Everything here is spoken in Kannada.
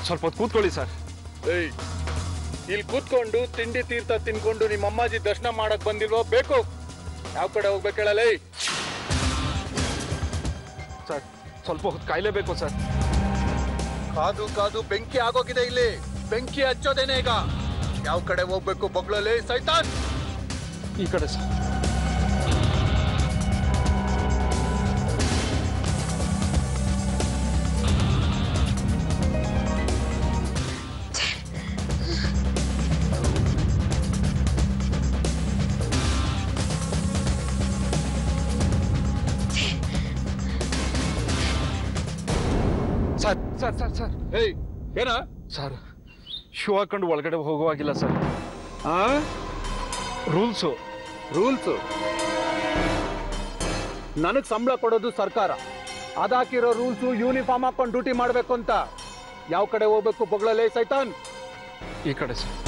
ಸ್ವಲ್ಪ ಹೊತ್ತು ಕೂತ್ಕೊಳ್ಳಿ ಸರ್ ಏಯ್ ಇಲ್ಲಿ ಕೂತ್ಕೊಂಡು ತಿಂಡಿ ತೀರ್ಥ ತಿನ್ಕೊಂಡು ನಿಮ್ಮ ಅಮ್ಮಾಜಿ ದರ್ಶನ ಮಾಡಕ್ ಬಂದಿಲ್ವೋ ಬೇಕು ಯಾವ ಕಡೆ ಹೋಗ್ಬೇಕು ಹೇಳಲೇ ಸರ್ ಸ್ವಲ್ಪ ಹೊತ್ತು ಕಾಯ್ಲೇಬೇಕು ಸರ್ ಕಾದು ಕಾದು ಬೆಂಕಿ ಆಗೋಗಿದೆ ಇಲ್ಲಿ ಬೆಂಕಿ ಹಚ್ಚೋದೇನೆ ಈಗ ಯಾವ ಕಡೆ ಹೋಗ್ಬೇಕು ಬೊಗ್ಳಲ್ಲಿ ಸೈತಾನ್ ಈ ಕಡೆ sir sir sir sir sir ಏಯ್ ಏನ ಸರ್ ಶೂ ಹಾಕೊಂಡು ಒಳಗಡೆ ಹೋಗುವಾಗಿಲ್ಲ ಸರ್ ಆ ರೂಲ್ಸು ರೂಲ್ಸ್ ನನಗ್ ಸಂಬಳ ಕೊಡೋದು ಸರ್ಕಾರ ಅದಾಕಿರೋ ರೂಲ್ಸ್ ಯೂನಿಫಾರ್ಮ್ ಹಾಕೊಂಡು ಡ್ಯೂಟಿ ಮಾಡ್ಬೇಕು ಅಂತ ಯಾವ ಕಡೆ ಹೋಗ್ಬೇಕು ಬೊಗಳಲ್ಲೇ ಸೈತಾನ್ ಈ ಕಡೆ ಸರ್